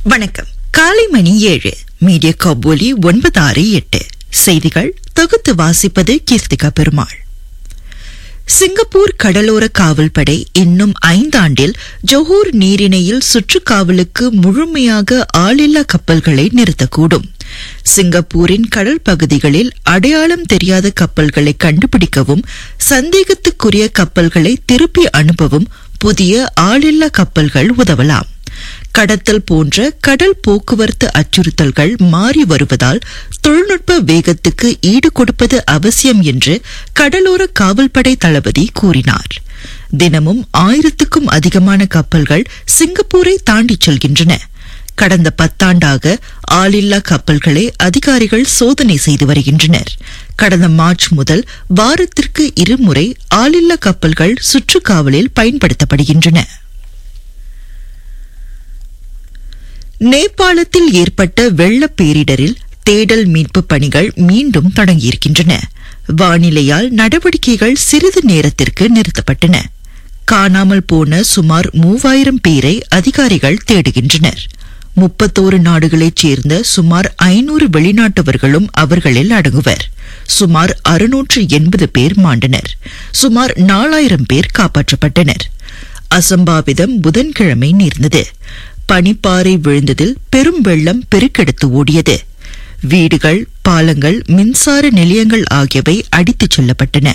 வணக்கம் காலை மணி ஏழு மீடியா கபோலி ஒன்பது ஆறு எட்டு செய்திகள் தொகுத்து வாசிப்பது கீர்த்திகா பெருமாள் சிங்கப்பூர் கடலோர காவல்படை இன்னும் ஐந்தாண்டில் ஜொஹூர் நீரிணையில் சுற்றுக்காவலுக்கு முழுமையாக ஆளில்லா கப்பல்களை நிறுத்தக்கூடும் சிங்கப்பூரின் கடல் பகுதிகளில் அடையாளம் தெரியாத கப்பல்களை கண்டுபிடிக்கவும் சந்தேகத்துக்குரிய கப்பல்களை திருப்பி அனுப்பவும் புதிய ஆளில்லா கப்பல்கள் உதவலாம் கடத்தல் போன்ற கடல் போக்குவரத்து அச்சுறுத்தல்கள் மாறி வருவதால் தொழில்நுட்ப வேகத்துக்கு ஈடு கொடுப்பது அவசியம் என்று கடலோர காவல்படை தளபதி கூறினார் தினமும் ஆயிரத்துக்கும் அதிகமான கப்பல்கள் சிங்கப்பூரை தாண்டிச் செல்கின்றன கடந்த பத்தாண்டாக ஆளில்லா கப்பல்களை அதிகாரிகள் சோதனை செய்து வருகின்றனர் கடந்த மார்ச் முதல் வாரத்திற்கு இருமுறை ஆளில்லா கப்பல்கள் சுற்றுக்காவலில் பயன்படுத்தப்படுகின்றன நேபாளத்தில் ஏற்பட்ட வெள்ளப் பேரிடரில் தேடல் மீட்பு பணிகள் மீண்டும் தொடங்கியிருக்கின்றன வானிலையால் நடவடிக்கைகள் சிறிது நேரத்திற்கு நிறுத்தப்பட்டன காணாமல் போன சுமார் மூவாயிரம் பேரை அதிகாரிகள் தேடுகின்றனர் முப்பத்தோரு நாடுகளைச் சேர்ந்த சுமார் ஐநூறு வெளிநாட்டவர்களும் அவர்களில் அடங்குவர் சுமார் அறுநூற்று எண்பது பேர் மாண்டனர் சுமார் நாலாயிரம் பேர் காப்பாற்றப்பட்டனர் அசம்பாவிதம் புதன்கிழமை நேர்ந்தது பனிப்பாறை விழுந்ததில் பெரும் வெள்ளம் பெருக்கெடுத்து ஓடியது வீடுகள் பாலங்கள் மின்சார நிலையங்கள் ஆகியவை அடித்துச் செல்லப்பட்டன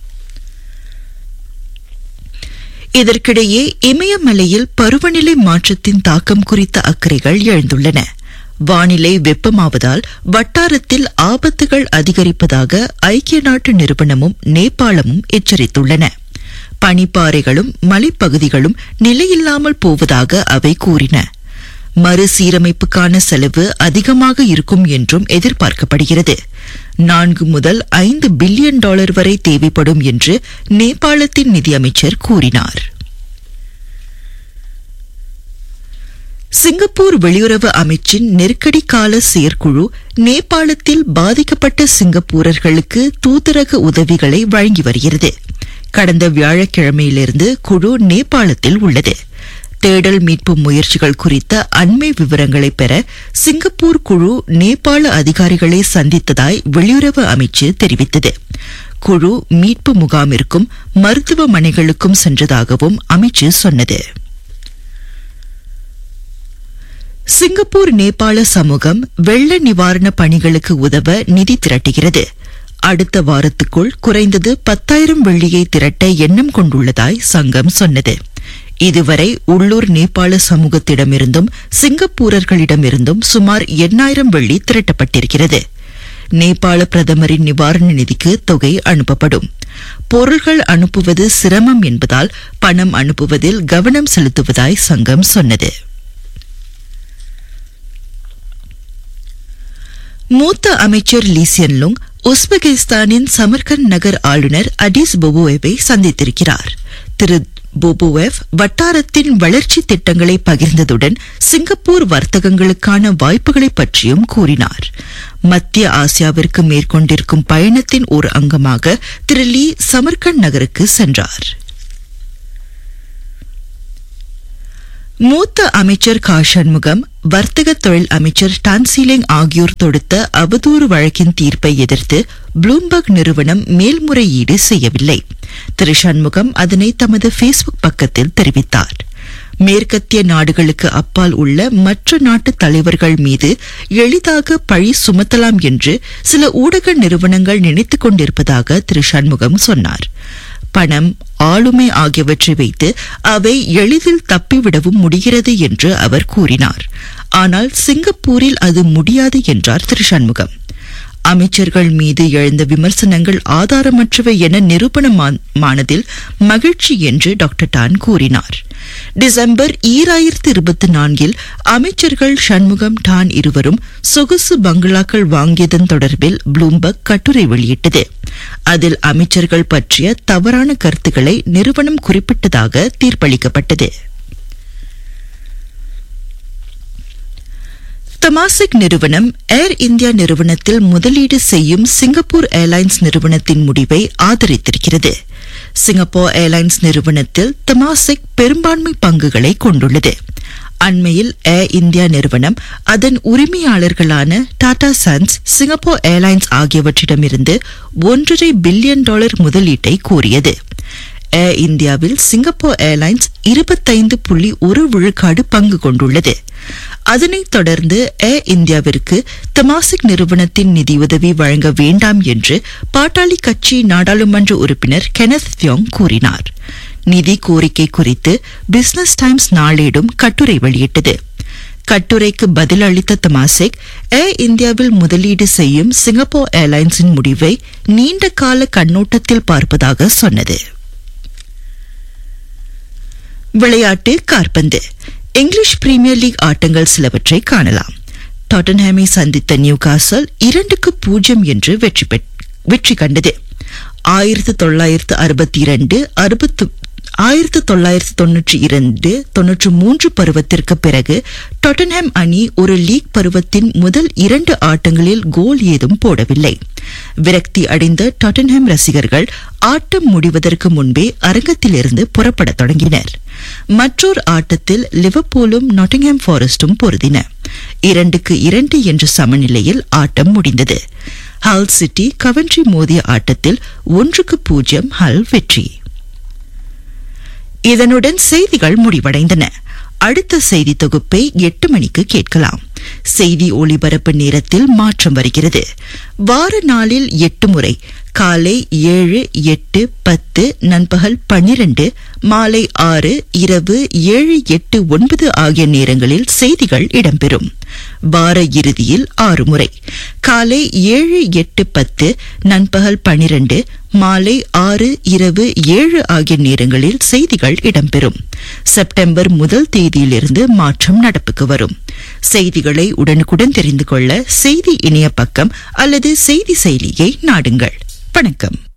இதற்கிடையே இமயமலையில் பருவநிலை மாற்றத்தின் தாக்கம் குறித்த அக்கறைகள் எழுந்துள்ளன வானிலை வெப்பமாவதால் வட்டாரத்தில் ஆபத்துகள் அதிகரிப்பதாக ஐக்கிய நாட்டு நிறுவனமும் நேபாளமும் எச்சரித்துள்ளன பனிப்பாறைகளும் மலைப்பகுதிகளும் நிலையில்லாமல் போவதாக அவை கூறின மறுசீரமைப்புக்கான செலவு அதிகமாக இருக்கும் என்றும் எதிர்பார்க்கப்படுகிறது நான்கு முதல் ஐந்து பில்லியன் டாலர் வரை தேவைப்படும் என்று நேபாளத்தின் நிதியமைச்சர் கூறினார் சிங்கப்பூர் வெளியுறவு அமைச்சின் நெருக்கடி கால செயற்குழு நேபாளத்தில் பாதிக்கப்பட்ட சிங்கப்பூரர்களுக்கு தூதரக உதவிகளை வழங்கி வருகிறது கடந்த வியாழக்கிழமையிலிருந்து குழு நேபாளத்தில் உள்ளது தேடல் மீட்பு முயற்சிகள் குறித்த அண்மை விவரங்களை பெற சிங்கப்பூர் குழு நேபாள அதிகாரிகளை சந்தித்ததாய் வெளியுறவு அமைச்சு தெரிவித்தது குழு மீட்பு முகாமிற்கும் மருத்துவமனைகளுக்கும் சென்றதாகவும் அமைச்சு சொன்னது சிங்கப்பூர் நேபாள சமூகம் வெள்ள நிவாரண பணிகளுக்கு உதவ நிதி திரட்டுகிறது அடுத்த வாரத்துக்குள் குறைந்தது பத்தாயிரம் வெள்ளியை திரட்ட எண்ணம் கொண்டுள்ளதாய் சங்கம் சொன்னது இதுவரை உள்ளூர் நேபாள சமூகத்திடமிருந்தும் சிங்கப்பூரர்களிடமிருந்தும் சுமார் எண்ணாயிரம் வெள்ளி திரட்டப்பட்டிருக்கிறது நேபாள பிரதமரின் நிவாரண நிதிக்கு தொகை அனுப்பப்படும் பொருள்கள் அனுப்புவது சிரமம் என்பதால் பணம் அனுப்புவதில் கவனம் செலுத்துவதாய் சங்கம் சொன்னது மூத்த அமைச்சர் லீசியன் லுங் உஸ்பெகிஸ்தானின் சமர்கண்ட் நகர் ஆளுநர் அடிஸ் பொபோவேவை சந்தித்திருக்கிறார் திரு போபோவேவ் வட்டாரத்தின் வளர்ச்சி திட்டங்களை பகிர்ந்ததுடன் சிங்கப்பூர் வர்த்தகங்களுக்கான வாய்ப்புகளை பற்றியும் கூறினார் மத்திய ஆசியாவிற்கு மேற்கொண்டிருக்கும் பயணத்தின் ஒரு அங்கமாக திரு லீ சமர்கண்ட் நகருக்கு சென்றார் மூத்த அமைச்சர் கா சண்முகம் வர்த்தக தொழில் அமைச்சர் டான்சீலிங் ஆகியோர் தொடுத்த அவதூறு வழக்கின் தீர்ப்பை எதிர்த்து ப்ளூம்பர்க் நிறுவனம் மேல்முறையீடு செய்யவில்லை திரு சண்முகம் அதனை தமது ஃபேஸ்புக் பக்கத்தில் தெரிவித்தார் மேற்கத்திய நாடுகளுக்கு அப்பால் உள்ள மற்ற நாட்டு தலைவர்கள் மீது எளிதாக பழி சுமத்தலாம் என்று சில ஊடக நிறுவனங்கள் நினைத்துக் கொண்டிருப்பதாக திரு சண்முகம் சொன்னார் பணம் ஆளுமை ஆகியவற்றை வைத்து அவை எளிதில் தப்பிவிடவும் முடிகிறது என்று அவர் கூறினார் ஆனால் சிங்கப்பூரில் அது முடியாது என்றார் திரு சண்முகம் அமைச்சர்கள் மீது எழுந்த விமர்சனங்கள் ஆதாரமற்றவை என நிரூபணமானதில் மகிழ்ச்சி என்று டாக்டர் டான் கூறினார் டிசம்பர் ஈராயிரத்து இருபத்தி நான்கில் அமைச்சர்கள் சண்முகம் டான் இருவரும் சொகுசு பங்களாக்கள் வாங்கியதன் தொடர்பில் ப்ளூம்பர்க் கட்டுரை வெளியிட்டது அதில் அமைச்சர்கள் பற்றிய தவறான கருத்துக்களை நிறுவனம் குறிப்பிட்டதாக தீர்ப்பளிக்கப்பட்டது தமாசிக் நிறுவனம் ஏர் இந்தியா நிறுவனத்தில் முதலீடு செய்யும் சிங்கப்பூர் ஏர்லைன்ஸ் நிறுவனத்தின் முடிவை ஆதரித்திருக்கிறது சிங்கப்பூர் ஏர்லைன்ஸ் நிறுவனத்தில் தமாசிக் பெரும்பான்மை பங்குகளை கொண்டுள்ளது அண்மையில் ஏர் இந்தியா நிறுவனம் அதன் உரிமையாளர்களான டாடா சன்ஸ் சிங்கப்பூர் ஏர்லைன்ஸ் ஆகியவற்றிடமிருந்து ஒன்றரை பில்லியன் டாலர் முதலீட்டை கோரியது ஏர் இந்தியாவில் சிங்கப்பூர் ஏர்லைன்ஸ் இருபத்தைந்து புள்ளி ஒரு விழுக்காடு பங்கு கொண்டுள்ளது அதனைத் தொடர்ந்து ஏர் இந்தியாவிற்கு தமாசிக் நிறுவனத்தின் நிதியுதவி வழங்க வேண்டாம் என்று பாட்டாளி கட்சி நாடாளுமன்ற உறுப்பினர் கெனத் தியோங் கூறினார் நிதி கோரிக்கை குறித்து பிசினஸ் டைம்ஸ் நாளேடும் கட்டுரை வெளியிட்டது கட்டுரைக்கு பதில் அளித்த தமாசிக் ஏர் இந்தியாவில் முதலீடு செய்யும் சிங்கப்பூர் ஏர்லைன்ஸின் முடிவை நீண்ட கால கண்ணோட்டத்தில் பார்ப்பதாக சொன்னது விளையாட்டு கார்பந்து இங்கிலீஷ் பிரீமியர் லீக் ஆட்டங்கள் சிலவற்றை காணலாம் டாட்டன்ஹாமை சந்தித்த நியூ காசல் இரண்டுக்கு பூஜ்ஜியம் என்று வெற்றி வெற்றி கண்டது ஆயிரத்து தொள்ளாயிரத்து அறுபத்தி இரண்டு அறுபத்து ஆயிரத்து தொள்ளாயிரத்து தொன்னூற்றி இரண்டு தொன்னூற்றி மூன்று பருவத்திற்கு பிறகு டொட்டன்ஹாம் அணி ஒரு லீக் பருவத்தின் முதல் இரண்டு ஆட்டங்களில் கோல் ஏதும் போடவில்லை விரக்தி அடைந்த டாட்டன்ஹாம் ரசிகர்கள் ஆட்டம் முடிவதற்கு முன்பே அரங்கத்திலிருந்து புறப்படத் தொடங்கினர் மற்றொரு ஆட்டத்தில் லிவர்பூலும் நாட்டிங்ஹாம் ஃபாரஸ்டும் பொருதின இரண்டுக்கு இரண்டு என்ற சமநிலையில் ஆட்டம் முடிந்தது ஹல் சிட்டி கவன்ட்ரி மோதிய ஆட்டத்தில் ஒன்றுக்கு பூஜ்ஜியம் ஹல் வெற்றி இதனுடன் செய்திகள் முடிவடைந்தன அடுத்த செய்தி தொகுப்பை எட்டு மணிக்கு கேட்கலாம் செய்தி ஒளிபரப்பு நேரத்தில் மாற்றம் வருகிறது வார நாளில் எட்டு முறை காலை ஏழு எட்டு பத்து நண்பகல் பன்னிரண்டு மாலை ஆறு இரவு ஏழு எட்டு ஒன்பது ஆகிய நேரங்களில் செய்திகள் இடம்பெறும் வார இறுதியில் ஆறு முறை காலை ஏழு எட்டு பத்து நண்பகல் பன்னிரண்டு மாலை ஆறு இரவு ஏழு ஆகிய நேரங்களில் செய்திகள் இடம்பெறும் செப்டம்பர் முதல் தேதியிலிருந்து மாற்றம் நடப்புக்கு வரும் செய்திகளை உடனுக்குடன் தெரிந்து கொள்ள செய்தி இணைய பக்கம் அல்லது செய்தி செயலியை நாடுங்கள் வணக்கம்